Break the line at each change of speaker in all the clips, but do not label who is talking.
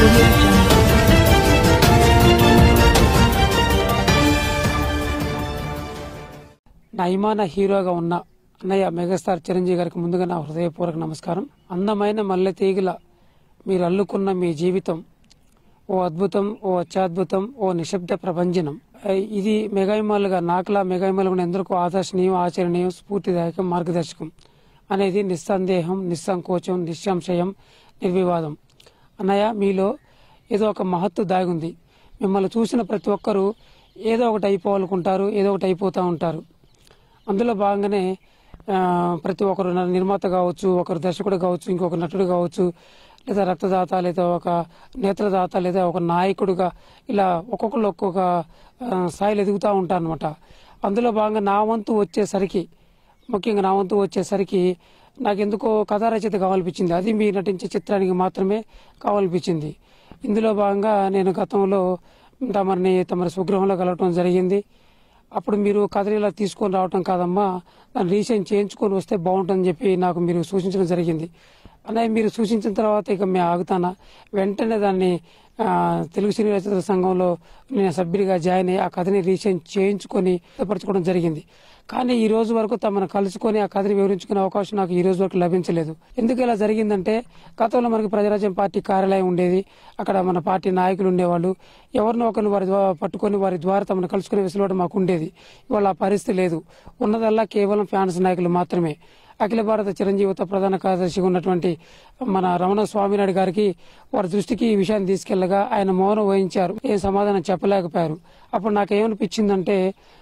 audio jungle.
నయమాన హీరోగా ఉన్న అన్నయ్య మెగాస్టార్ చిరంజీవి గారికి ముందుగా నా హృదయపూర్వక నమస్కారం అందమైన మల్లె తీగల మీరు అల్లుకున్న మీ జీవితం ఓ అద్భుతం ఓ అత్యద్భుతం ఓ నిశ్శబ్ద ప్రభంజనం ఐ, ఇది మెగాయిమాలుగా నాకులా మెగాయిమాలుగా ఎందరికో ఆదర్శనీయం ఆచరణీయం స్ఫూర్తిదాయకం మార్గదర్శకం అనేది నిస్సందేహం నిస్సంకోచం నిస్సంశయం నిర్వివాదం అన్నయ్య మీలో ఏదో ఒక మహత్తు దాగుంది మిమ్మల్ని చూసిన ప్రతి ఒక్కరూ ఏదో ఒకటి అయిపోవాలనుకుంటారు ఏదో ఒకటి అయిపోతూ ఉంటారు అందులో భాగంగానే ఆ, ప్రతి ఒక్కరు న- నిర్మాత కావచ్చు ఒకరు దర్శకుడు కావచ్చు ఇంకొక నటుడు కావచ్చు లేదా రక్తదాత లేదా ఒక నేత్రదాత లేదా ఒక నాయకుడుగా ఇలా ఒక్కొక్కరు ఒక్కొక్క ఆ, స్థాయిలో ఎదుగుతూ ఉంటారు అనమాట అందులో భాగంగా నా వంతు వచ్చేసరికి ముఖ్యంగా నా వంతు వచ్చేసరికి నాకు ఎందుకో కథా రచయిత కావాలనిపించింది అది మీ నటించే చిత్రానికి మాత్రమే కావాలనిపించింది ఇందులో భాగంగా నేను గతంలో తమరిని తమరి స్వగృహంలో కలవటం జరిగింది అప్పుడు మీరు కథని ఇలా తీసుకొని రావటం కాదమ్మా దాన్ని రీసెంట్ చేయించుకొని వస్తే బాగుంటుందని చెప్పి నాకు మీరు సూచించడం జరిగింది అన్నయ్య మీరు సూచించిన తర్వాత ఇక మేము ఆగుతానా వెంటనే దాన్ని ఆ, తెలుగు సినీ రచయితల సంఘంలో నేను సభ్యుడిగా జాయిన్ అయ్యి ఆ కథని రీసెంట్ చేయించుకొని సిద్ధపరచుకోవడం జరిగింది కానీ ఈ రోజు వరకు తమను కలుసుకొని ఆ కథని వివరించుకునే అవకాశం నాకు ఈ రోజు వరకు లభించలేదు ఎందుకు ఇలా జరిగిందంటే గతంలో మనకి ప్రజారాజ్యం పార్టీ కార్యాలయం ఉండేది అక్కడ మన పార్టీ నాయకులు ఉండేవాళ్ళు ఎవరినో ఒకరిని వారి ద్వారా పట్టుకొని వారి ద్వారా తమను కలుసుకునే వెసులుబాటు మాకు ఉండేది ఇవాళ ఆ పరిస్థితి లేదు ఉన్నదల్లా కేవలం ఫ్యాన్స్ నాయకులు మాత్రమే అఖిల భారత చిరంజీవిత ప్రధాన కార్యదర్శిగా ఉన్నటువంటి మన రమణ స్వామినాయుడు గారికి వారి దృష్టికి ఈ విషయాన్ని తీసుకెళ్లగా ఆయన మౌనం వహించారు ఏం సమాధానం చెప్పలేకపోయారు అప్పుడు నాకేమనిపించిందంటే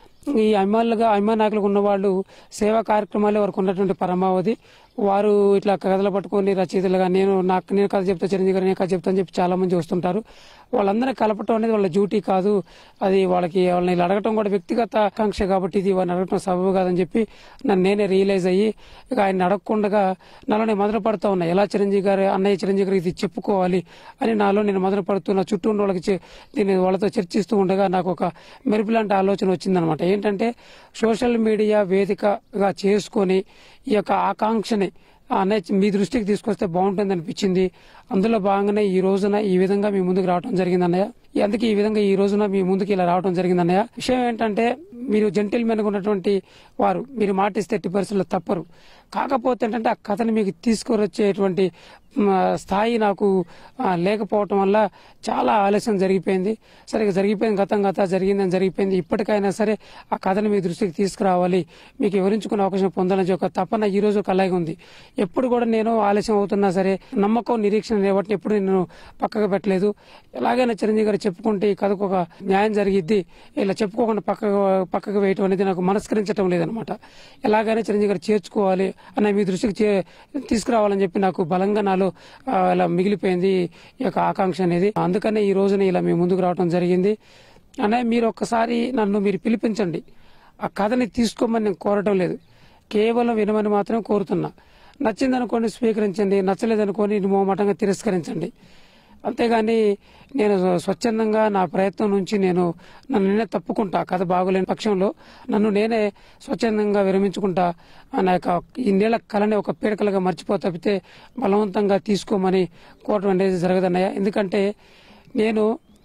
ఈ అభిమానులుగా అభిమాన నాయకులుగా ఉన్నవాళ్ళు సేవా కార్యక్రమాలే వారికి ఉన్నటువంటి పరమావధి వారు ఇట్లా కథలు పట్టుకొని రచయితలుగా నేను నాకు నేను కథ చెప్తా చిరంజీవి గారు నేను కథ చెప్తా అని చెప్పి చాలా మంది వస్తుంటారు వాళ్ళందరినీ కలపటం అనేది వాళ్ళ డ్యూటీ కాదు అది వాళ్ళకి వాళ్ళని ఇలా అడగటం కూడా వ్యక్తిగత ఆకాంక్ష కాబట్టి ఇది వారిని అడగటం సబబు కాదని చెప్పి నన్ను నేనే రియలైజ్ అయ్యి ఇక ఆయన అడగకుండా నాలో నేను మొదలు పడుతూ ఉన్నా ఎలా చిరంజీవి గారు అన్నయ్య చిరంజీవి గారికి ఇది చెప్పుకోవాలి అని నాలో నేను మొదలు పడుతున్న చుట్టూ ఉన్న వాళ్ళకి చె- దీన్ని వాళ్ళతో చర్చిస్తూ ఉండగా నాకు ఒక మెరుపు లాంటి ఆలోచన వచ్చిందనమాట ఏంటంటే సోషల్ మీడియా వేదికగా చేసుకొని ఈ యొక్క ఆకాంక్షని ఆ అన్నయ్య మీ దృష్టికి తీసుకొస్తే బాగుంటుంది అనిపించింది అందులో భాగంగానే ఈ రోజున ఈ విధంగా మీ ముందుకు రావడం జరిగింది అన్నయ్య అందుకే ఈ విధంగా ఈ రోజున మీ ముందుకు ఇలా రావడం జరిగింది అన్నయ్య విషయం ఏంటంటే మీరు జెంటిల్మెన్ ఉన్నటువంటి వారు మీరు మాటిస్తే ఎట్టి పరిస్థితుల్లో తప్పరు కాకపోతే ఏంటంటే ఆ కథని మీకు తీసుకువచ్చేటువంటి మ, స్థాయి నాకు ఆ, లేకపోవటం వల్ల చాలా ఆలస్యం జరిగిపోయింది సరే ఇక జరిగిపోయింది గతం గత జరిగిందని జరిగిపోయింది ఇప్పటికైనా సరే ఆ కథని మీ దృష్టికి తీసుకురావాలి మీకు వివరించుకునే అవకాశం పొందాలని ఒక తపన ఈ రోజు అలాగే ఉంది ఎప్పుడు కూడా నేను ఆలస్యం అవుతున్నా సరే నమ్మకం నిరీక్షణ లేవట్టి ఎప్పుడు నేను పక్కకు పెట్టలేదు ఎలాగైనా చిరంజీవి గారు చెప్పుకుంటే ఈ కథకు ఒక న్యాయం జరిగిద్ది ఇలా చెప్పుకోకుండా పక్కకు పక్కకు వేయటం అనేది నాకు మనస్కరించడం లేదనమాట ఎలాగైనా చిరంజీవి గారు చేర్చుకోవాలి అన్న మీ దృష్టికి చే- తీసుకురావాలని చెప్పి నాకు బలంగా నాలో ఆ, ఇలా మిగిలిపోయింది ఈ యొక్క ఆకాంక్ష అనేది అందుకనే ఈ రోజున ఇలా మీ ముందుకు రావడం జరిగింది అన్నయ్య మీరు ఒక్కసారి నన్ను మీరు పిలిపించండి ఆ కథని తీసుకోమని నేను కోరటం లేదు కేవలం వినమని మాత్రమే కోరుతున్నా నచ్చిందనుకోండి స్వీకరించండి నచ్చలేదనుకోని మోమటంగా తిరస్కరించండి అంతేగాని నేను స్వచ్ఛందంగా నా ప్రయత్నం నుంచి నేను నన్ను నేనే తప్పుకుంటా కథ బాగోలేని పక్షంలో నన్ను నేనే స్వచ్ఛందంగా విరమించుకుంటా నా యొక్క ఇన్నేళ్ల కళని ఒక పీడకలుగా మర్చిపో తప్పితే బలవంతంగా తీసుకోమని కోరటం అనేది జరగదన్నయ్య ఎందుకంటే నేను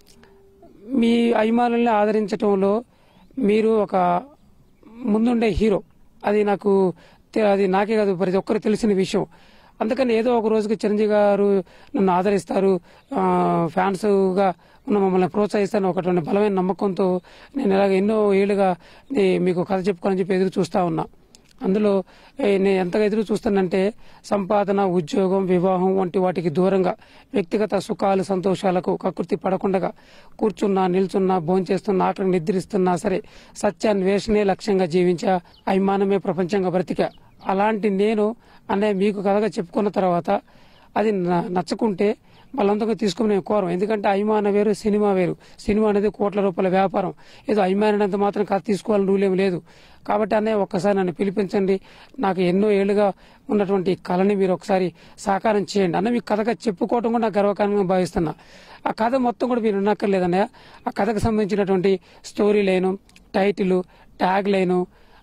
మీ అభిమానుల్ని ఆదరించటంలో మీరు ఒక ముందుండే హీరో అది నాకు తె- అది నాకే కాదు ప్రతి ఒక్కరు తెలిసిన విషయం అందుకని ఏదో ఒక రోజుకి చిరంజీవి గారు నన్ను ఆదరిస్తారు ఆ, ఫ్యాన్స్గా ఉన్న మమ్మల్ని ప్రోత్సహిస్తాను ఒకటి బలమైన నమ్మకంతో నేను ఇలాగ ఎన్నో ఏళ్ళుగా నే- మీకు కథ చెప్పుకోవాలని చెప్పి ఎదురు చూస్తా ఉన్నా అందులో ఏ, నేను ఎంతగా ఎదురు చూస్తానంటే సంపాదన ఉద్యోగం వివాహం వంటి వాటికి దూరంగా వ్యక్తిగత సుఖాలు సంతోషాలకు కకృతి పడకుండా కూర్చున్నా నిల్చున్నా భోంచేస్తున్నా ఆకలి నిద్రిస్తున్నా సరే సత్యాన్వేషణే లక్ష్యంగా జీవించా అభిమానమే ప్రపంచంగా బ్రతికా అలాంటి నేను అనే మీకు కథగా చెప్పుకున్న తర్వాత అది న- నచ్చకుంటే బలవంతంగా తీసుకుని నేను కోరం ఎందుకంటే అభిమాన వేరు సినిమా వేరు సినిమా అనేది కోట్ల రూపాయల వ్యాపారం ఏదో అభిమానంత మాత్రం కథ తీసుకోవాలని రూల్ ఏం లేదు కాబట్టి అనే ఒక్కసారి నన్ను పిలిపించండి నాకు ఎన్నో ఏళ్ళుగా ఉన్నటువంటి కళని మీరు ఒకసారి సాకారం చేయండి అన్న మీకు కథగా చెప్పుకోవటం కూడా నాకు గర్వకారణంగా భావిస్తున్నా ఆ కథ మొత్తం కూడా మీరు వినక్కర్లేదన్నయ్య ఆ కథకు సంబంధించినటువంటి story line title tag line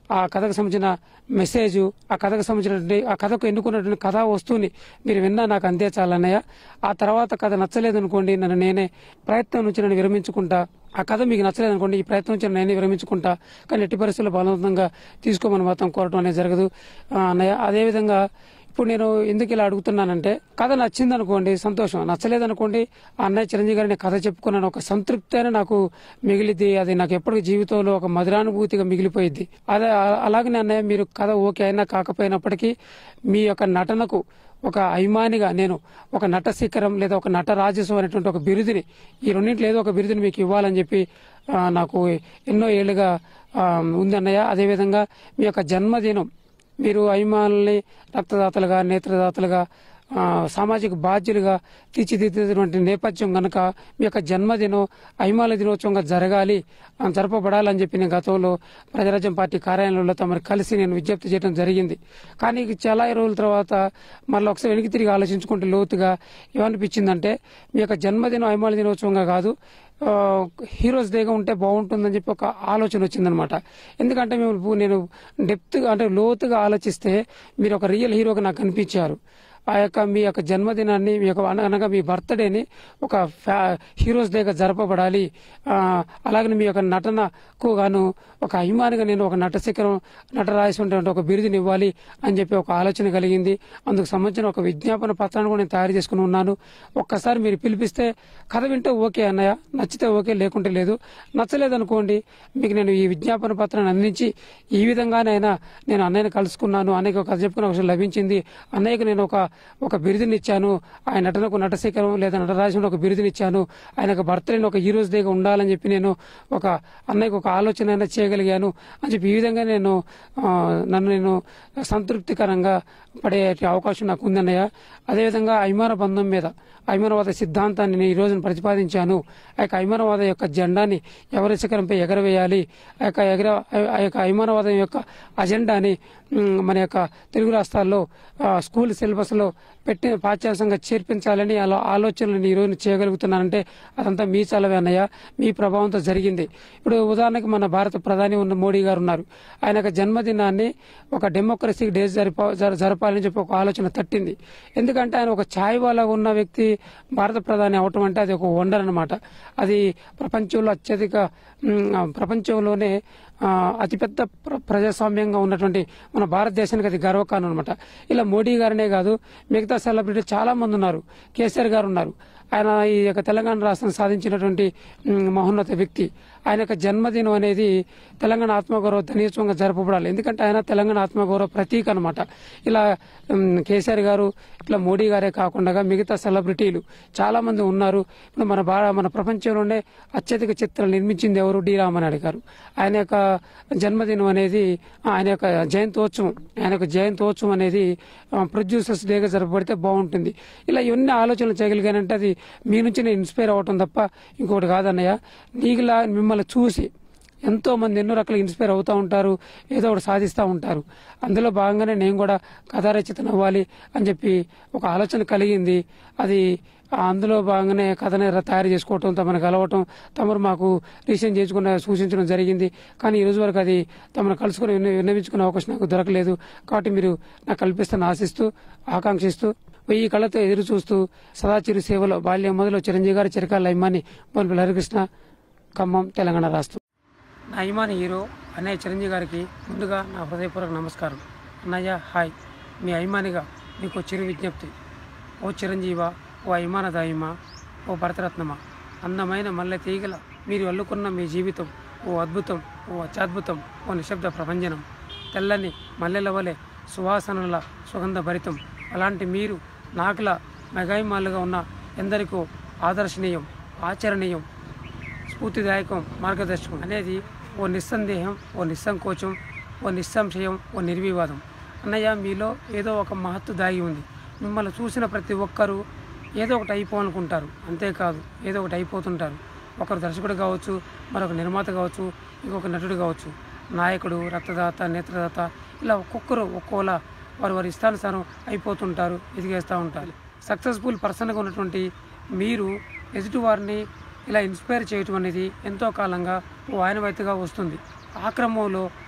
ఆ కథకు సంబంధించిన మెసేజ్ ఆ కథకు సంబంధించినటువంటి ఆ కథకు ఎన్నుకున్నటువంటి కథా వస్తువుని మీరు విన్నా నాకు అందే చాలన్నయ్య ఆ తర్వాత కథ నచ్చలేదు అనుకోండి నన్ను నేనే ప్రయత్నం నుంచి నన్ను విరమించుకుంటా ఆ కథ మీకు నచ్చలేదు అనుకోండి ఈ ప్రయత్నం నుంచి నేనే విరమించుకుంటా కానీ ఎట్టి పరిస్థితుల్లో బలవంతంగా తీసుకోమని మాత్రం కోరటం అనేది జరగదు ఆ, అన్నయ్య అదేవిధంగా ఇప్పుడు నేను ఎందుకు ఇలా అడుగుతున్నానంటే కథ నచ్చింది అనుకోండి సంతోషం నచ్చలేదు అనుకోండి ఆ అన్నయ్య చిరంజీవి గారిని కథ చెప్పుకున్నాను ఒక సంతృప్తి అయినా నాకు మిగిలిద్ది అది నాకు ఎప్పటికీ జీవితంలో ఒక మధురానుభూతిగా మిగిలిపోయింది అదే ఆ- అలాగనే అన్నయ్య మీరు కథ ఓకే అయినా కాకపోయినప్పటికీ మీ యొక్క నటనకు ఒక అభిమానిగా నేను ఒక నట శిఖరం లేదా ఒక నట రాజస్వం అనేటువంటి ఒక బిరుదుని ఈ రెండింటిలో ఏదో ఒక బిరుదుని మీకు ఇవ్వాలని చెప్పి ఆ, నాకు ఎన్నో ఏళ్ళుగా ఆ, ఉందన్నయ్య అదేవిధంగా మీ యొక్క జన్మదినం మీరు అభిమానుల్ని రక్తదాతలుగా నేత్రదాతలుగా ఆ, సామాజిక బాధ్యులుగా తీర్చిదిద్దినటువంటి నేపథ్యం గనక మీ యొక్క జన్మదినం అభిమానుల దినోత్సవంగా జరగాలి ఆ, జరపబడాలని చెప్పి నేను గతంలో ప్రజారాజ్యం పార్టీ కార్యాలయంలో తమరు కలిసి నేను విజ్ఞప్తి చేయడం జరిగింది కానీ ఇక చాలా రోజుల తర్వాత మళ్ళీ ఒకసారి వెనక్కి తిరిగి ఆలోచించుకుంటే లోతుగా ఏమనిపించిందంటే మీ యొక్క జన్మదినం అభిమానుల దినోత్సవంగా కాదు ఆ, హీరోస్ డేగా ఉంటే బాగుంటుందని చెప్పి ఒక ఆలోచన వచ్చిందనమాట ఎందుకంటే మేము ఇప్పుడు నేను డెప్త్గా అంటే లోతుగా ఆలోచిస్తే మీరు ఒక రియల్ హీరోగా నాకు కనిపించారు ఆ యొక్క మీ యొక్క జన్మదినాన్ని మీ యొక్క అన- అనగా మీ బర్త్డేని ఒక ఫ్యా హీరోస్ డేగా జరపబడాలి ఆ, అలాగని మీ యొక్క నటనకు గాను ఒక అభిమానిగా నేను ఒక నట శిఖరం నటరాసినటువంటి ఒక బిరుదుని ఇవ్వాలి అని చెప్పి ఒక ఆలోచన కలిగింది అందుకు సంబంధించిన ఒక విజ్ఞాపన పత్రాన్ని కూడా నేను తయారు చేసుకుని ఉన్నాను ఒక్కసారి మీరు పిలిపిస్తే కథ వింటే ఓకే అన్నయ్య నచ్చితే ఓకే లేకుంటే లేదు నచ్చలేదనుకోండి మీకు నేను ఈ విజ్ఞాపన పత్రాన్ని అందించి ఈ విధంగానైనా నేను అన్నయ్యని కలుసుకున్నాను అన్నయ్యకి ఒక కథ చెప్పుకున్న అవసరం లభించింది అన్నయ్యకి నేను ఒక ఒక బిరుదుని ఇచ్చాను ఆయన నటనకు నటశేఖరం లేదా నటరాజుని ఒక బిరుదుని ఇచ్చాను ఆయనకు బర్త్డేని ఒక హీరోస్ డేగా ఉండాలని చెప్పి నేను ఒక అన్నయ్యకి ఒక ఆలోచన అయినా చేయగలిగాను అని చెప్పి ఈ విధంగా నేను ఆ, నన్ను నేను సంతృప్తికరంగా పడే అవకాశం నాకు ఉందన్నయ్య అదేవిధంగా అభిమాన బంధం మీద అభిమానవాద సిద్ధాంతాన్ని నేను ఈ రోజున ప్రతిపాదించాను ఆ యొక్క అభిమానవాద యొక్క జెండాని ఎవరి శిఖరంపై ఎగరవేయాలి ఆ యొక్క ఎగర ఆ యొక్క అభిమానవాదం యొక్క అజెండాని ఉమ్, మన యొక్క తెలుగు రాష్ట్రాల్లో ఆ, స్కూల్ సిలబస్లో పెట్టిన పాఠ్యాంశంగా చేర్పించాలని అలా ఆలోచనలు ఈ రోజు చేయగలుగుతున్నానంటే అదంతా మీ చలవే అన్నయ్య మీ ప్రభావంతో జరిగింది ఇప్పుడు ఉదాహరణకి మన భారత ప్రధాని ఉన్న మోడీ గారు ఉన్నారు ఆయన యొక్క జన్మదినాన్ని ఒక డెమోక్రసీ డే జరిప జర- జరపాలని చెప్పి ఒక ఆలోచన తట్టింది ఎందుకంటే ఆయన ఒక ఛాయ్ వాళ్ళ ఉన్న వ్యక్తి భారత ప్రధాని అవటం అంటే అది ఒక వండర్ అనమాట అది ప్రపంచంలో అత్యధిక ఉమ్, ప్రపంచంలోనే ఆ, అతిపెద్ద ప్ర- ప్రజాస్వామ్యంగా ఉన్నటువంటి మన భారతదేశానికి అది గర్వకారణం అనమాట ఇలా మోడీ గారనే కాదు మిగతా సెలబ్రిటీ చాలా మంది ఉన్నారు కేసీఆర్ గారు ఉన్నారు ఆయన ఈ యొక్క తెలంగాణ రాష్ట్రం సాధించినటువంటి ఉమ్, మహోన్నత వ్యక్తి ఆయన యొక్క జన్మదినం అనేది తెలంగాణ ఆత్మగౌరవ దినోత్సవంగా జరపబడాలి ఎందుకంటే ఆయన తెలంగాణ ఆత్మగౌరవ ప్రతీక అనమాట ఇలా ఉమ్, కేసీఆర్ గారు ఇట్లా మోడీ గారే కాకుండా మిగతా సెలబ్రిటీలు చాలా మంది ఉన్నారు ఇప్పుడు మన భార మన ప్రపంచంలోనే అత్యధిక చిత్రాలు నిర్మించింది ఎవరు డి రామనాయుడు గారు ఆయన యొక్క జన్మదినం అనేది ఆయన యొక్క జయంతోత్సవం ఆయన యొక్క జయంతోత్సవం అనేది ప్రొడ్యూసర్స్ డేగా జరపబడితే బాగుంటుంది ఇలా ఇవన్నీ ఆలోచనలు చేయగలిగానంటే అది మీ నుంచి నేను ఇన్స్పైర్ అవ్వటం తప్ప ఇంకోటి కాదన్నయ్య నీకులా మిమ్మల్ని చూసి ఎంతో మంది ఎన్నో రకాల ఇన్స్పైర్ అవుతూ ఉంటారు ఏదో ఒకటి సాధిస్తూ ఉంటారు అందులో భాగంగానే నేను కూడా కథా రచయితను అవ్వాలి అని చెప్పి ఒక ఆలోచన కలిగింది అది ఆ అందులో భాగంగానే కథని ర- తయారు చేసుకోవటం తమను కలవటం తమరు మాకు రీసెంట్ చేసుకున్న సూచించడం జరిగింది కానీ ఈ రోజు వరకు అది తమను కలుసుకుని విన్న- విన్నవించుకునే అవకాశం నాకు దొరకలేదు కాబట్టి మీరు నాకు కల్పిస్తాను ఆశిస్తూ ఆకాంక్షిస్తూ వెయ్యి కళ్ళతో ఎదురు చూస్తూ సదా చిరు సేవలో బాల్యం మొదలు చిరంజీవి గారి చిరకాల అభిమాని బొల్పి హరికృష్ణ ఖమ్మం తెలంగాణ రాష్ట్రం నా అభిమాని హీరో అన్నయ్య చిరంజీవి గారికి ముందుగా నా హృదయపూర్వక నమస్కారం అన్నయ్య హాయ్ మీ అభిమానిగా మీకు చిరు విజ్ఞప్తి ఓ చిరంజీవ ఓ అభిమానదాయిమా ఓ భరతరత్నమా అందమైన మల్లె తీగల మీరు అల్లుకున్న మీ జీవితం ఓ అద్భుతం ఓ అత్యద్భుతం ఓ నిశ్శబ్ద ప్రభంజనం తెల్లని మల్లెల వలె సువాసనల సుగంధ భరితం అలాంటి మీరు నాకులా మెగాయిమాలుగా ఉన్న ఎందరికో ఆదర్శనీయం ఆచరణీయం స్ఫూర్తిదాయకం మార్గదర్శకం అనేది ఓ నిస్సందేహం ఓ నిస్సంకోచం ఓ నిస్సంశయం ఓ నిర్వివాదం అన్నయ్య మీలో ఏదో ఒక మహత్తు దాగి ఉంది మిమ్మల్ని చూసిన ప్రతి ఒక్కరూ ఏదో ఒకటి అయిపోవాలనుకుంటారు అంతేకాదు ఏదో ఒకటి అయిపోతుంటారు ఒకరు దర్శకుడు కావచ్చు మరొక నిర్మాత కావచ్చు ఇంకొక నటుడు కావచ్చు నాయకుడు రక్తదాత నేత్రదాత ఇలా ఒక్కొక్కరు ఒక్కోలా వారు వారి ఇష్టానుసారం అయిపోతుంటారు ఎదిగేస్తూ ఉంటారు సక్సెస్ఫుల్ పర్సన్గా ఉన్నటువంటి మీరు ఎదుటివారిని ఇలా ఇన్స్పైర్ చేయటం అనేది ఎంతో కాలంగా ఓ ఆనవాయితీగా వస్తుంది ఆ క్రమంలో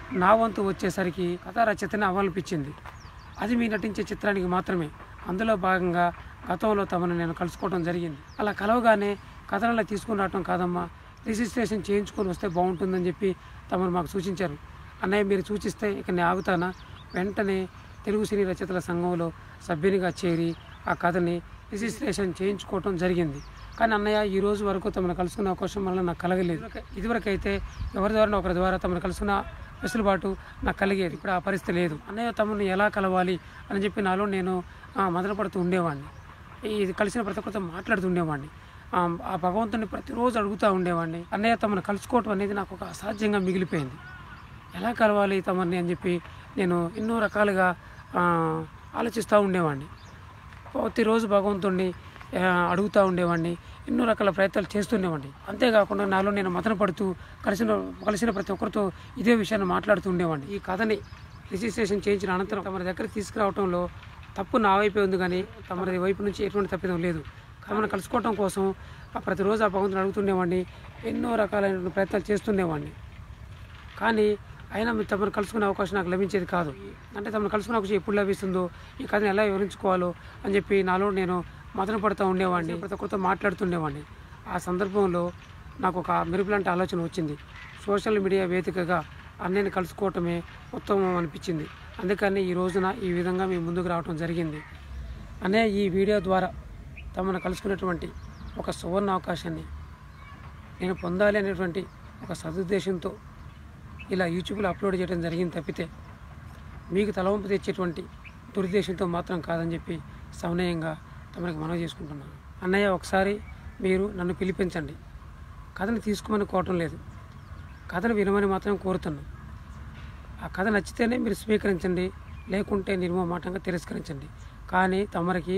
నా వంతు వచ్చేసరికి కథ రచయితని అవలపించింది అది మీ నటించే చిత్రానికి మాత్రమే అందులో భాగంగా గతంలో తమను నేను కలుసుకోవడం జరిగింది అలా కలవగానే కథలలో తీసుకుని రావటం కాదమ్మా రిజిస్ట్రేషన్ చేయించుకొని వస్తే బాగుంటుందని చెప్పి తమను మాకు సూచించారు అన్నయ్య మీరు సూచిస్తే ఇక నేను ఆగుతానా వెంటనే తెలుగు సినీ రచయితల సంఘంలో సభ్యునిగా చేరి ఆ కథని రిజిస్ట్రేషన్ చేయించుకోవటం జరిగింది కానీ అన్నయ్య ఈ రోజు వరకు తమను కలుసుకునే అవకాశం వల్ల నాకు కలగలేదు ఇదివరకు అయితే ఎవరి ద్వారా ఒకరి ద్వారా తమను కలుసుకున్న వెసులుబాటు నాకు కలిగేది ఇప్పుడు ఆ పరిస్థితి లేదు అన్నయ్య తమను ఎలా కలవాలి అని చెప్పి నాలో నేను ఆ, మదనపడుతూ ఉండేవాడిని ఇది కలిసిన ప్రతి ఒక్కరితో మాట్లాడుతూ ఉండేవాడిని ఆ ఆ భగవంతుని ప్రతిరోజు అడుగుతూ ఉండేవాడిని అన్నయ్య తమను కలుసుకోవటం అనేది నాకు ఒక అసాధ్యంగా మిగిలిపోయింది ఎలా కలవాలి తమని అని చెప్పి నేను ఎన్నో రకాలుగా ఆ, ఆలోచిస్తూ ఉండేవాడిని ప్రతిరోజు భగవంతుడిని ఆ, అడుగుతూ ఉండేవాడిని ఎన్నో రకాల ప్రయత్నాలు చేస్తుండేవాడిని అంతేకాకుండా నాలో నేను మతన పడుతూ కలిసిన కలిసిన ప్రతి ఒక్కరితో ఇదే విషయాన్ని మాట్లాడుతూ ఉండేవాడిని ఈ కథని రిజిస్ట్రేషన్ చేయించిన అనంతరం తమ దగ్గరికి తీసుకురావడంలో తప్పు నా వైపే ఉంది కానీ తమరి వైపు నుంచి ఎటువంటి తప్పిదం లేదు తమను కలుసుకోవటం కోసం ఆ ప్రతిరోజు ఆ భగవంతుని అడుగుతుండేవాడిని ఎన్నో రకాలైన ప్రయత్నాలు చేస్తుండేవాడిని కానీ అయినా మీరు తమను కలుసుకునే అవకాశం నాకు లభించేది కాదు అంటే తమను కలుసుకునే అవకాశం ఎప్పుడు లభిస్తుందో ఈ కథను ఎలా వివరించుకోవాలో అని చెప్పి నాలో నేను మదన పడుతూ ఉండేవాడిని ప్రతి ఒక్కరితో మాట్లాడుతుండేవాడిని ఆ సందర్భంలో నాకు ఒక మెరుపులాంటి ఆలోచన వచ్చింది సోషల్ మీడియా వేదికగా అన్నయ్యని కలుసుకోవటమే ఉత్తమం అనిపించింది అందుకని ఈ రోజున ఈ విధంగా మీ ముందుకు రావడం జరిగింది అనే ఈ వీడియో ద్వారా తమను కలుసుకునేటువంటి ఒక సువర్ణ అవకాశాన్ని నేను పొందాలి అనేటువంటి ఒక సదుద్దేశంతో ఇలా యూట్యూబ్లో అప్లోడ్ చేయడం జరిగింది తప్పితే మీకు తలవంపు తెచ్చేటువంటి దురుద్దేశంతో మాత్రం కాదని చెప్పి సవినయంగా తమకి మనవి చేసుకుంటున్నాను అన్నయ్య ఒకసారి మీరు నన్ను పిలిపించండి కథను తీసుకోమని కోరటం లేదు కథను వినమని మాత్రం కోరుతున్నాను ఆ కథ నచ్చితేనే మీరు స్వీకరించండి లేకుంటే నిర్మమాటంగా తిరస్కరించండి కానీ తమరికి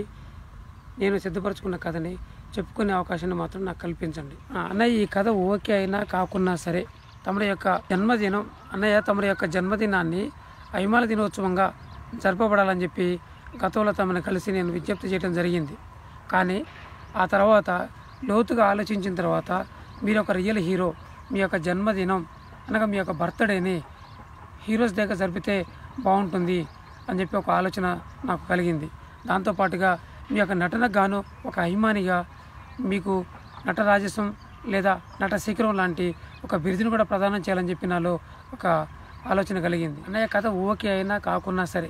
నేను సిద్ధపరచుకున్న కథని చెప్పుకునే అవకాశాన్ని మాత్రం నాకు కల్పించండి ఆ, అన్నయ్య ఈ కథ ఓకే అయినా కాకున్నా సరే తమరి యొక్క జన్మదినం అన్నయ్య తమరి యొక్క జన్మదినాన్ని అభిమాన దినోత్సవంగా జరపబడాలని చెప్పి గతంలో తమని కలిసి నేను విజ్ఞప్తి చేయడం జరిగింది కానీ ఆ తర్వాత లోతుగా ఆలోచించిన తర్వాత మీరు ఒక రియల్ హీరో మీ యొక్క జన్మదినం అనగా మీ యొక్క బర్త్డేని హీరోస్ దగ్గర జరిపితే బాగుంటుంది అని చెప్పి ఒక ఆలోచన నాకు కలిగింది దాంతోపాటుగా మీ యొక్క నటనకు గాను ఒక అభిమానిగా మీకు నట రాజసం లేదా నట శిఖరం లాంటి ఒక బిరుదును కూడా ప్రదానం చేయాలని చెప్పి నాలో ఒక ఆలోచన కలిగింది అన్నయ్య కథ ఓకే అయినా కాకున్నా సరే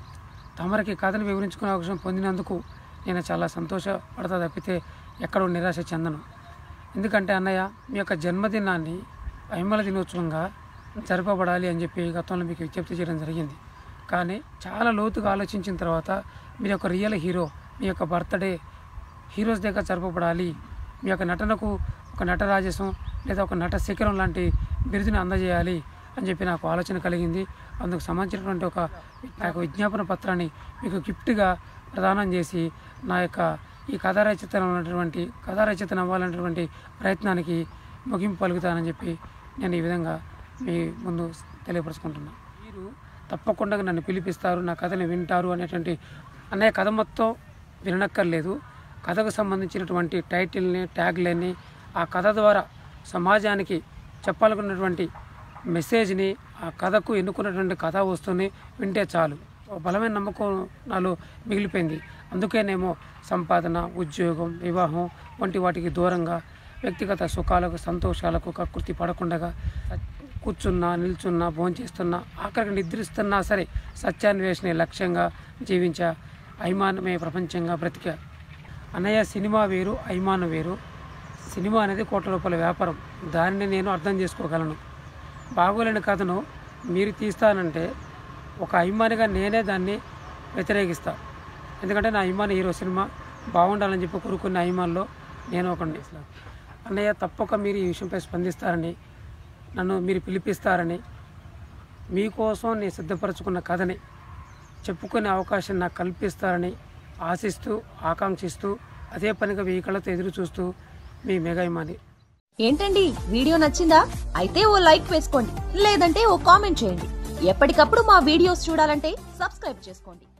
తమరికి కథను వివరించుకునే అవకాశం పొందినందుకు నేను చాలా సంతోషపడతా తప్పితే ఎక్కడో నిరాశ చెందను ఎందుకంటే అన్నయ్య మీ యొక్క జన్మదినాన్ని అహిమల దినోత్సవంగా జరపబడాలి అని చెప్పి గతంలో మీకు విజ్ఞప్తి చేయడం జరిగింది కానీ చాలా లోతుగా ఆలోచించిన తర్వాత మీ యొక్క రియల్ హీరో మీ యొక్క బర్త్డే హీరోస్ దగ్గర జరపబడాలి మీ యొక్క నటనకు ఒక నట రాజసం లేదా ఒక నట శిఖరం లాంటి బిరుదుని అందజేయాలి అని చెప్పి నాకు ఆలోచన కలిగింది అందుకు సంబంధించినటువంటి ఒక నా యొక్క విజ్ఞాపన పత్రాన్ని మీకు గిఫ్ట్గా ప్రదానం చేసి నా యొక్క ఈ కథా రచయిత ఉన్నటువంటి కథా రచయితను అవ్వాలనేటువంటి ప్రయత్నానికి ముగింపు పలుకుతానని చెప్పి నేను ఈ విధంగా మీ ముందు తెలియపరుచుకుంటున్నాను మీరు తప్పకుండా నన్ను పిలిపిస్తారు నా కథని వింటారు అనేటువంటి అన్నయ్య కథ మొత్తం వినక్కర్లేదు కథకు సంబంధించినటువంటి టైటిల్ని ట్యాగ్లైన్ని ఆ కథ ద్వారా సమాజానికి చెప్పాలనుకున్నటువంటి మెసేజ్ని ఆ కథకు ఎన్నుకున్నటువంటి కథా వస్తువుని వింటే చాలు ఒక బలమైన నమ్మకం నాలో మిగిలిపోయింది అందుకేనేమో సంపాదన ఉద్యోగం వివాహం వంటి వాటికి దూరంగా వ్యక్తిగత సుఖాలకు సంతోషాలకు కకృతి పడకుండా కూర్చున్నా నిల్చున్నా భోంచేస్తున్నా ఆఖరికి నిద్రిస్తున్నా సరే సత్యాన్వేషణ లక్ష్యంగా జీవించా అభిమానమే ప్రపంచంగా బ్రతికా అన్నయ్య సినిమా వేరు అభిమానం వేరు సినిమా అనేది కోట్ల రూపాయల వ్యాపారం దానిని నేను అర్థం చేసుకోగలను బాగోలేని కథను మీరు తీస్తానంటే ఒక అభిమానిగా నేనే దాన్ని వ్యతిరేకిస్తా ఎందుకంటే నా అభిమాని హీరో సినిమా బాగుండాలని చెప్పి కోరుకునే అభిమానుల్లో నేను ఒకటి అన్నయ్య తప్పక మీరు ఈ విషయంపై స్పందిస్తారని నన్ను మీరు పిలిపిస్తారని మీకోసం నేను సిద్ధపరచుకున్న కథని చెప్పుకునే అవకాశం నాకు కల్పిస్తారని ఆశిస్తూ ఆకాంక్షిస్తూ అదే పనిగా వెయ్యి కళ్ళతో ఎదురు చూస్తూ మీ మెగా ఇమాని
ఏంటండి వీడియో నచ్చిందా అయితే ఓ లైక్ వేసుకోండి లేదంటే ఓ కామెంట్ చేయండి ఎప్పటికప్పుడు మా వీడియోస్ చూడాలంటే సబ్స్క్రైబ్ చేసుకోండి